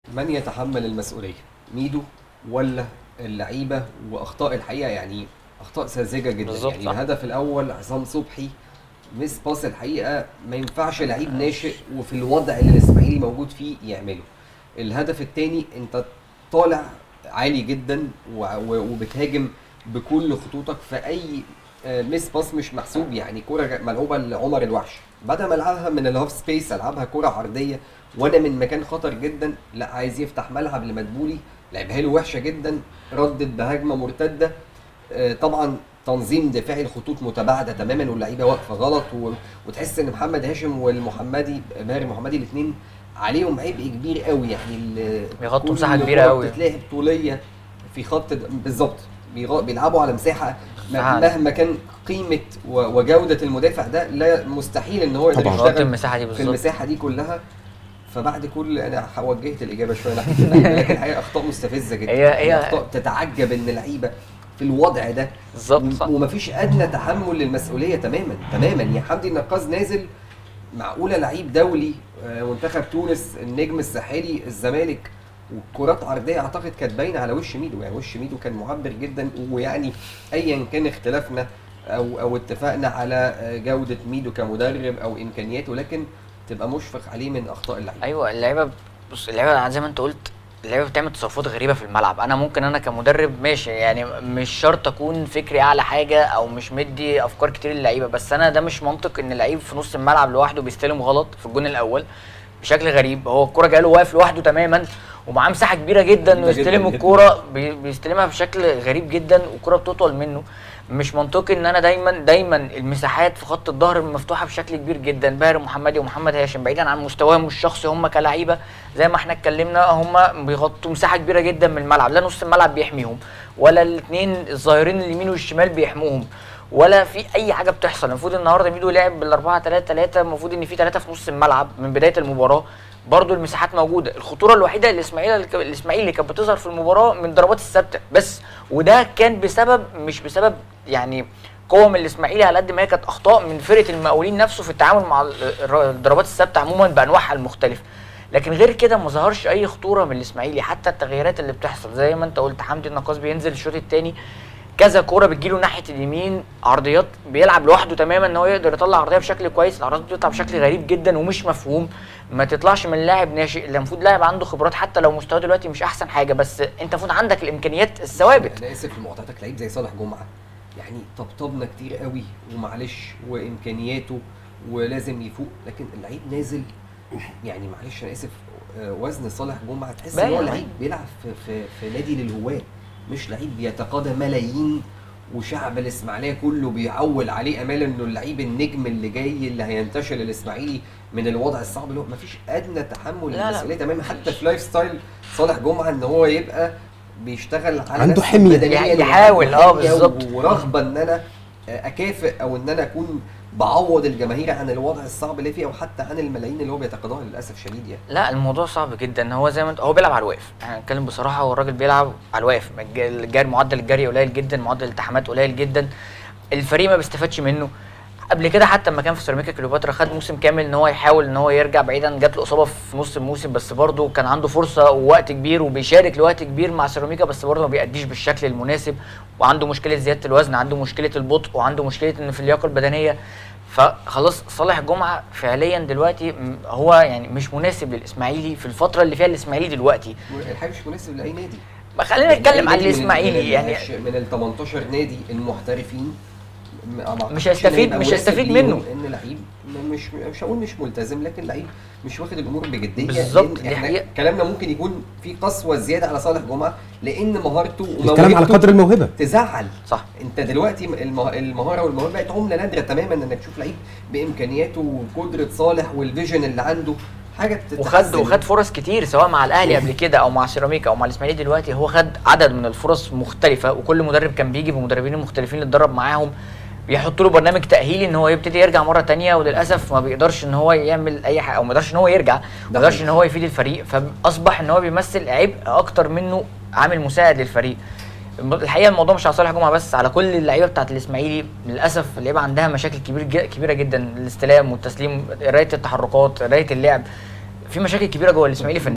من يتحمل المسؤولية ميدو ولا اللعيبة وأخطاء الحقيقة يعني أخطاء ساذجة جدا بالظبط، يعني صح. الهدف الأول عصام صبحي مس باس الحقيقة ما ينفعش لعيب ناشئ وفي الوضع اللي الإسماعيلي موجود فيه يعمله الهدف الثاني أنت طالع عالي جدا و- و- وبتهاجم بكل خطوطك فأي آه، مس باس مش محسوب يعني كرة ملعوبة لعمر الوحش بدل ما العبها من الهاف سبيس العبها كرة عرضية وانا من مكان خطر جدا لا عايز يفتح ملعب لمدبولي لعبها له وحشه جدا ردت بهجمه مرتده آه، طبعا تنظيم دفاعي الخطوط متباعده تماما واللعيبه واقفه غلط و... وتحس ان محمد هاشم والمحمدي ماهر محمدي الاثنين عليهم عبء كبير قوي يعني ال- بيغطوا كل مساحة كبيرة كرة قوي. بتتلعب طوليه في خط د- بالظبط بيغ- بيلعبوا على مساحه م- مساحة. مهما كان قيمه و- وجوده المدافع ده لا مستحيل ان هو يقدر طبعاً. غطي يشتغل المساحه دي في بالظبط المساحه دي كلها فبعد كل انا وجهت الاجابه شويه ناحيه اللعيبة، لكن الحقيقه اخطاء مستفزه جدا هي- هي- اخطاء تتعجب ان لعيبه في الوضع ده بالظبط صح و- ومفيش ادنى تحمل للمسؤوليه تماما تماما يا حمدي النقاز نازل معقوله لعيب دولي آه، منتخب تونس النجم الساحلي الزمالك والكرات عرضيه اعتقد كانت باينه على وش ميدو يعني وش ميدو كان معبر جدا ويعني ايا كان اختلافنا او او اتفقنا على آه، جوده ميدو كمدرب او امكانياته لكن تبقى مشفق عليه من اخطاء اللعيبه ايوه اللعيبه بص اللعيبه زي ما انت قلت اللعيبه بتعمل تصرفات غريبه في الملعب انا ممكن انا كمدرب ماشي يعني مش شرط اكون فكري اعلى حاجه او مش مدي افكار كتير للعيبه بس انا ده مش منطق ان لعيب في نص الملعب لوحده بيستلم غلط في الجون الاول بشكل غريب هو الكره جايه له واقف لوحده تماما ومعاه مساحه كبيره جدا غريبة ويستلم جداً جداً. الكوره بي- بيستلمها بشكل غريب جدا والكره بتطول منه مش منطقي ان انا دايما دايما المساحات في خط الظهر مفتوحه بشكل كبير جدا باهر محمدي ومحمد هاشم بعيدا عن مستواهم الشخصي هم كلعيبه زي ما احنا اتكلمنا هم بيغطوا مساحه كبيره جدا من الملعب لا نص الملعب بيحميهم ولا الاثنين الظاهرين اليمين والشمال بيحموهم ولا في اي حاجه بتحصل المفروض النهارده ميدو لعب بال 4 3 3 المفروض ان في ثلاثه في نص الملعب من بدايه المباراه برضو المساحات موجوده الخطوره الوحيده اللي الاسماعيلي الاسماعيلي اللي كانت بتظهر في المباراه من الضربات الثابته بس وده كان بسبب مش بسبب يعني قوه من الاسماعيلي على قد ما هي كانت اخطاء من فرقه المقاولين نفسه في التعامل مع ال- الر- الضربات الثابته عموما بانواعها المختلفه لكن غير كده ما ظهرش اي خطوره من الاسماعيلي حتى التغييرات اللي بتحصل زي ما انت قلت حمدي النقاص بينزل الشوط الثاني كذا كوره بتجيله ناحيه اليمين عرضيات بيلعب لوحده تماما ان هو يقدر يطلع عرضيه بشكل كويس العرضيات بتطلع بشكل غريب جدا ومش مفهوم ما تطلعش من لاعب ناشئ اللي المفروض لاعب عنده خبرات حتى لو مستواه دلوقتي مش احسن حاجه بس انت المفروض عندك الامكانيات الثوابت انا اسف لمقاطعتك لعيب زي صالح جمعه يعني طبطبنا كتير قوي ومعلش وامكانياته ولازم يفوق لكن اللعيب نازل يعني معلش انا اسف آه، وزن صالح جمعه تحس ان هو باين. لعيب بيلعب في, في, في نادي للهواه مش لعيب بيتقاضى ملايين وشعب الاسماعيليه كله بيعول عليه امال انه اللعيب النجم اللي جاي اللي هينتشل الاسماعيلي من الوضع الصعب اللي هو مفيش ادنى تحمل لا، لا. للمسؤوليه تماما حتى في لايف ستايل صالح جمعه ان هو يبقى بيشتغل على عنده نفسه حمية. بدنياً يحاول، اه، وحمية بالظبط. ورغبه ان انا اكافئ او ان انا اكون بعوض الجماهير عن الوضع الصعب اللي فيه او حتى عن الملايين اللي هو بيتقاضاها للاسف شديد يعني لا الموضوع صعب جدا هو زي ما انت هو بيلعب على الواقف يعني هنتكلم بصراحه هو الراجل بيلعب على الواقف الج- الجري معدل الجري قليل جدا معدل الالتحامات قليل جدا الفريق ما بيستفادش منه قبل كده حتى لما كان في سيراميكا كليوباترا خد موسم كامل ان هو يحاول ان هو يرجع بعيدا جات له اصابه في نص الموسم بس برضه كان عنده فرصه ووقت كبير وبيشارك لوقت كبير مع سيراميكا بس برضه ما بيأديش بالشكل المناسب وعنده مشكله زياده الوزن عنده مشكله البطء وعنده مشكله ان في اللياقه البدنيه فخلاص صالح جمعه فعليا دلوقتي م- هو يعني مش مناسب للاسماعيلي في الفتره اللي فيها الاسماعيلي دلوقتي الحاجه مش مناسب لاي نادي ما خلينا نتكلم يعني عن نادي من- الاسماعيلي من يعني العش- من ال 18 نادي المحترفين م- ما مش أعتقدش هيستفيد- إن يبقى مش مناسب هيستفيد ليهم منه. ان لعيب م- مش مش هقول مش ملتزم لكن لعيب مش واخد الامور بجديه بالظبط، لأن دي إحنا حقيقة. كلامنا ممكن يكون في قسوه زياده على صالح جمعه لان مهارته الكلام على وموهبته قدر الموهبه تزعل صح انت دلوقتي المه- المهاره والموهبه بقت عمله نادره تماما انك تشوف لعيب بامكانياته وقدره صالح والفيجن اللي عنده حاجه وخد تتحسن. وخد فرص كتير سواء مع الاهلي قبل كده او مع سيراميكا او مع الاسماعيلي دلوقتي هو خد عدد من الفرص مختلفه وكل مدرب كان بيجي بمدربين مختلفين اللي اتدرب معاهم بيحط له برنامج تاهيلي ان هو يبتدي يرجع مره تانية وللاسف ما بيقدرش ان هو يعمل اي حاجه او ما يقدرش ان هو يرجع ما يقدرش ان هو يفيد الفريق فاصبح ان هو بيمثل عبء اكتر منه عامل مساعد للفريق الحقيقه الموضوع مش على صالح جمعه بس على كل اللعيبه بتاعت الاسماعيلي للاسف اللعيبه عندها مشاكل كبير ج- كبيره جدا الاستلام والتسليم قرايه التحركات قرايه اللعب في مشاكل كبيره جوه الاسماعيلي في